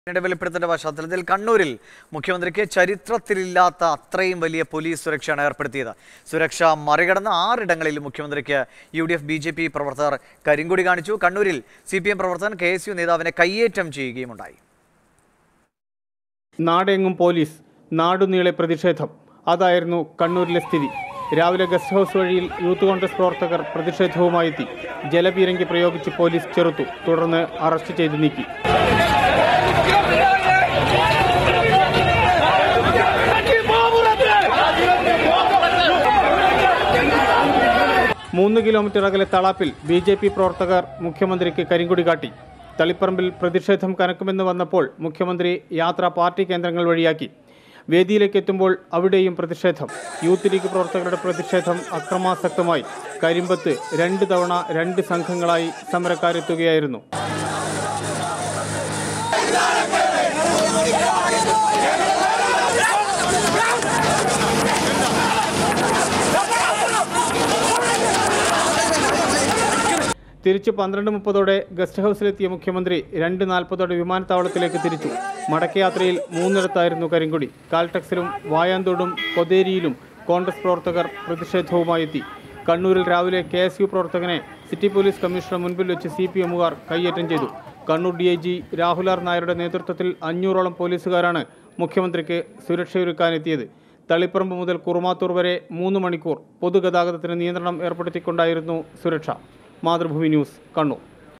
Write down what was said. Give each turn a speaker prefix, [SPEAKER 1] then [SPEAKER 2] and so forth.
[SPEAKER 1] യുടെ വെളിപ്പെടുത്തലിന്റെ പശ്ചാത്തലത്തിൽ കണ്ണൂരിൽ മുഖ്യമന്ത്രിക്ക് ചരിത്രത്തിലില്ലാത്ത അത്രയും വലിയ പോലീസ് സുരക്ഷയാണ് ഏർപ്പെടുത്തിയത് സുരക്ഷ മറികടന്ന് ആറിടങ്ങളിൽ മുഖ്യമന്ത്രിക്ക് U D F B J P പ്രവർത്തകർ കരിങ്കൊടി കാണിച്ചു കണ്ണൂരിൽ സി പി എം പ്രവർത്തകൻ കെ എസ് യു നേതാവിനെ കയ്യേറ്റം ചെയ്യുകയുമുണ്ടായി
[SPEAKER 2] നാടെങ്ങും പോലീസ് നാടുനീളെ പ്രതിഷേധം അതായിരുന്നു കണ്ണൂരിലെ സ്ഥിതി രാവിലെ ഗസ്റ്റ് ഹൗസ് വഴിയിൽ യൂത്ത് കോൺഗ്രസ് പ്രവർത്തകർ പ്രതിഷേധവുമായി എത്തി ജലപീരങ്കി പ്രയോഗിച്ച് പോലീസ് ചെറുത്തു തുടർന്ന് അറസ്റ്റ് ചെയ്ത് നീക്കി മൂന്ന് കിലോമീറ്റർ അകലെ തളാപ്പിൽ ബി ജെ പി പ്രവർത്തകർ മുഖ്യമന്ത്രിക്ക് കരിങ്കൊടി കാട്ടി തളിപ്പറമ്പിൽ പ്രതിഷേധം കനക്കുമെന്ന് വന്നപ്പോൾ മുഖ്യമന്ത്രി യാത്ര പാർട്ടി കേന്ദ്രങ്ങൾ വഴിയാക്കി വേദിയിലേക്ക് എത്തുമ്പോൾ അവിടെയും പ്രതിഷേധം യൂത്ത് ലീഗ് പ്രവർത്തകരുടെ പ്രതിഷേധം അക്രമാസക്തമായി കരിമ്പത്ത് രണ്ട് തവണ രണ്ട് സംഘങ്ങളായി സമരക്കാരെത്തുകയായിരുന്നു തിരിച്ച് പന്ത്രണ്ട് മുപ്പതോടെ ഗസ്റ്റ് ഹൗസിലെത്തിയ മുഖ്യമന്ത്രി രണ്ട് നാൽപ്പതോടെ വിമാനത്താവളത്തിലേക്ക് തിരിച്ചു മടക്കയാത്രയിൽ മൂന്നിടത്തായിരുന്നു കരിങ്കൊടി കാൽടെക്സിലും വായാന്തോടും കൊതേരിയിലും കോൺഗ്രസ് പ്രവർത്തകർ പ്രതിഷേധവുമായി എത്തി കണ്ണൂരിൽ രാവിലെ കെ എസ് യു പ്രവർത്തകനെ സിറ്റി പോലീസ് കമ്മീഷണർ മുൻപിൽ വെച്ച് സി പി എമ്മുകാർ കയ്യേറ്റം ചെയ്തു കണ്ണൂർ ഡി ഐ ജി രാഹുലാർ നായരുടെ നേതൃത്വത്തിൽ അഞ്ഞൂറോളം പോലീസുകാരാണ് മുഖ്യമന്ത്രിക്ക് സുരക്ഷയൊരുക്കാനെത്തിയത് തളിപ്പറമ്പ് മുതൽ കുറുമാത്തൂർ വരെ മൂന്ന് മണിക്കൂർ പൊതുഗതാഗതത്തിന് നിയന്ത്രണം ഏർപ്പെടുത്തിക്കൊണ്ടായിരുന്നു സുരക്ഷ മാതൃഭൂമി ന്യൂസ് കണ്ണൂർ